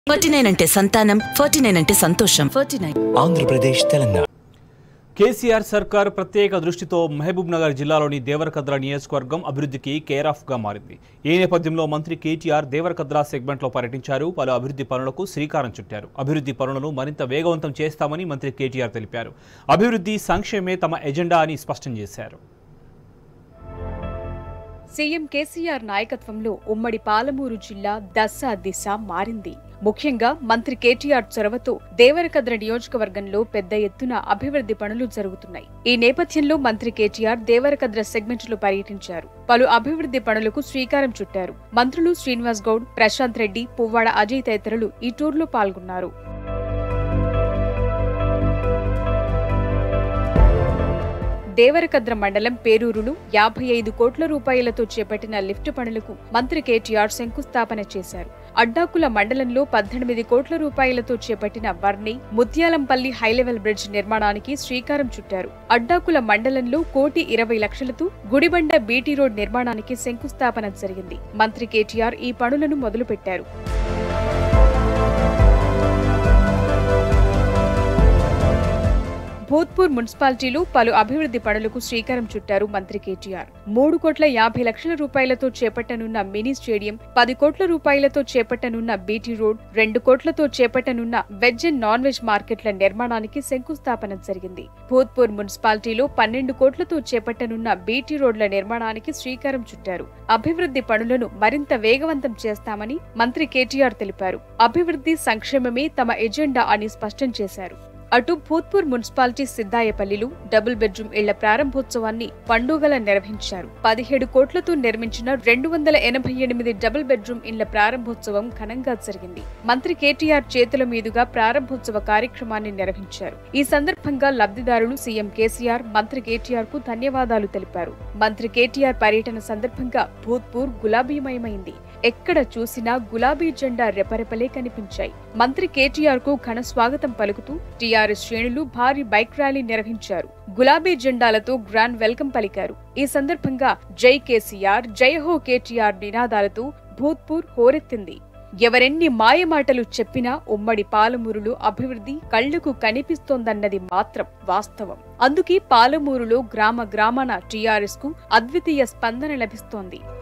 forty nine అంటే సంతానం forty nine అంటే సంతోషం ఫార్టీ నైన్ ఆంధ్రప్రదేశ్ తెలంగాణ కేసీఆర్ సర్కార్ ప్రత్యేక దృష్టితో మహబూబ్ నగర్ జిల్లాలోని దేవరకద్ర నియోజకవర్గం అభివృద్ధికి కేర్ ఆఫ్ గా మారింది ఈ నేపథ్యంలో మంత్రి కేటీఆర్ దేవరకద్ర సెగ్మెంట్లో పర్యటించారు పలు అభివృద్ధి పనులకు శ్రీకారం చుట్టారు అభివృద్ధి పనులను మరింత వేగవంతం చేస్తామని మంత్రి కేటీఆర్ తెలిపారు అభివృద్ధి సంక్షేమే తమ ఎజెండా అని స్పష్టం చేశారు సీఎం కేసీఆర్ నాయకత్వంలో ఉమ్మడి పాలమూరు జిల్లా దశ దిశ మారింది ముఖ్యంగా మంత్రి కేటీఆర్ చొరవతో దేవరకద్ర నియోజకవర్గంలో పెద్ద ఎత్తున అభివృద్ధి పనులు జరుగుతున్నాయి ఈ నేపథ్యంలో మంత్రి కేటీఆర్ దేవరకద్ర సెగ్మెంట్లో పర్యటించారు పలు అభివృద్ధి పనులకు శ్రీకారం చుట్టారు మంత్రులు శ్రీనివాస్ గౌడ్ ప్రశాంత్ రెడ్డి పువ్వాడ అజయ్ తదితరులు ఈ టూర్లో పాల్గొన్నారు దేవరకద్ర మండలం పేరూరులో యాభై ఐదు కోట్ల రూపాయలతో చేపట్టిన లిఫ్ట్ పనులకు మంత్రి కేటీఆర్ శంకుస్థాపన చేశారు అడ్డాకుల మండలంలో పద్దెనిమిది కోట్ల రూపాయలతో చేపట్టిన వర్ణి ముత్యాలంపల్లి హైలెవెల్ బ్రిడ్జ్ నిర్మాణానికి శ్రీకారం చుట్టారు అడ్డాకుల మండలంలో కోటి ఇరవై లక్షలతో గుడిబండ బీటీ రోడ్ నిర్మాణానికి శంకుస్థాపన జరిగింది మంత్రి కేటీఆర్ ఈ పనులను మొదలుపెట్టారు భూత్పూర్ మున్సిపాలిటీలో పలు అభివృద్ధి పనులకు శ్రీకారం చుట్టారు మంత్రి కేటీఆర్ మూడు కోట్ల యాభై లక్షల రూపాయలతో చేపట్టనున్న మినీ స్టేడియం పది కోట్ల రూపాయలతో చేపట్టనున్న బీటీ రోడ్ రెండు కోట్లతో చేపట్టనున్న వెజ్ అండ్ నాన్ వెజ్ మార్కెట్ల నిర్మాణానికి శంకుస్థాపన జరిగింది భూత్పూర్ మున్సిపాలిటీలో పన్నెండు కోట్లతో చేపట్టనున్న బీటీ రోడ్ల నిర్మాణానికి శ్రీకారం చుట్టారు అభివృద్ధి పనులను మరింత వేగవంతం చేస్తామని మంత్రి కేటీఆర్ తెలిపారు అభివృద్ధి సంక్షేమమే తమ ఎజెండా అని స్పష్టం చేశారు అటు భూత్పూర్ మున్సిపాలిటీ సిద్దాయపల్లిలో డబుల్ బెడ్రూమ్ ఇళ్ల ప్రారంభోత్సవాన్ని పండుగల నిర్వహించారు పదిహేడు కోట్లతో నిర్మించిన రెండు వందల ఎనభై ఎనిమిది డబుల్ బెడ్రూమ్ ఇళ్ల ప్రారంభోత్సవం ఘనంగా జరిగింది మంత్రి కేటీఆర్ చేతుల మీదుగా ప్రారంభోత్సవ కార్యక్రమాన్ని నిర్వహించారు ఈ సందర్భంగా లబ్ధిదారులు సీఎం కేసీఆర్ మంత్రి కేటీఆర్ కు ధన్యవాదాలు తెలిపారు మంత్రి కేటీఆర్ పర్యటన సందర్భంగా భూత్పూర్ గులాబీమయమైంది ఎక్కడ చూసినా గులాబీ జెండా రెపరెపలే కనిపించాయి మంత్రి కేటీఆర్ కు ఘన స్వాగతం పలుకుతూ టీఆర్ఎస్ శ్రేణులు భారీ బైక్ ర్యాలీ నిర్వహించారు గులాబీ జెండాలతో గ్రాండ్ వెల్కమ్ పలికారు ఈ సందర్భంగా జై కేసీఆర్ జై హో కేటీఆర్ నినాదాలతో భూత్పూర్ హోరెత్తింది ఎవరెన్ని మాయమాటలు చెప్పినా ఉమ్మడి పాలమూరులో అభివృద్ధి కళ్లకు కనిపిస్తోందన్నది మాత్రం వాస్తవం అందుకే పాలమూరులో గ్రామ గ్రామాన టీఆర్ఎస్ కు అద్వితీయ స్పందన లభిస్తోంది